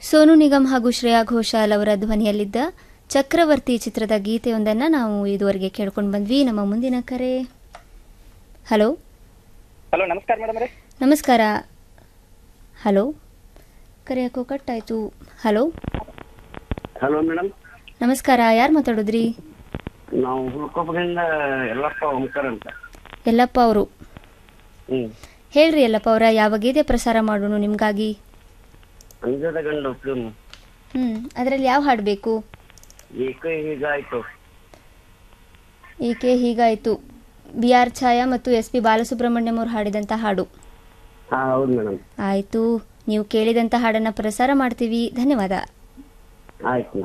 ಸೋನು ನಿಗಮ್ ಹಾಗೂ ಶ್ರೇಯಾ ಘೋಷಾಲ್ ಅವರ ಧ್ವನಿಯಲ್ಲಿದ್ದ ಚಕ್ರವರ್ತಿ ಚಿತ್ರದ ಗೀತೆಯೊಂದನ್ನು ನಾವು ಇದುವರೆಗೆ ಕೇಳ್ಕೊಂಡು ಬಂದ್ವಿ ನಮ್ಮ ಮುಂದಿನ ಕರೆ ಹಲೋ ಹಲೋ ನಮಸ್ಕಾರ ಮೇಡಮ್ ರೀ ನಮಸ್ಕಾರ ಹಲೋ ಕರೆ ಯಾಕೋ ಕಟ್ ಆಯಿತು ಹಲೋ ಹಲೋ ಮೇಡಮ್ ನಮಸ್ಕಾರ ಯಾರು ಮಾತಾಡೋದ್ರಿ ನಾವು ಹುಲ್ಕೊಪ್ಪದಿಂದ ಯಲ್ಲಪ್ಪ ಓಂಕರ್ ಅಂತ ಯಲ್ಲಪ್ಪ ಅವರು ಹ್ಮ್ ಹೇಳ್ರಿ ಯಲ್ಲಪ್ಪ ಅವರ ಯಾವ ಗೀತೆ ಪ್ರಸಾರ ಮಾಡೋಣ ನಿಮಗಾಗಿ ಅಂಜದ ಗಂಡು ಫಿಲ್ಮ್ ಹ್ಞೂ ಅದರಲ್ಲಿ ಯಾವ ಹಾಡು ಬೇಕು ಏಕೆ ಹೀಗಾಯ್ತು ಏಕೆ ಹೀಗಾಯಿತು ಬಿ ಆರ್ ಛಾಯಾ ಮತ್ತು ಎಸ್ ಪಿ ಬಾಲಸುಬ್ರಹ್ಮಣ್ಯಂ ಅವರು ಹಾಡಿದಂಥ ಹಾಡು ಹಾ ಹೌದು ಮೇಡಮ್ ಆಯಿತು ನೀವು ಕೇಳಿದಂಥ ಹಾಡನ್ನು ಪ್ರಸಾರ ಮಾಡ್ತೀವಿ ಧನ್ಯವಾದ ಆಯ್ತು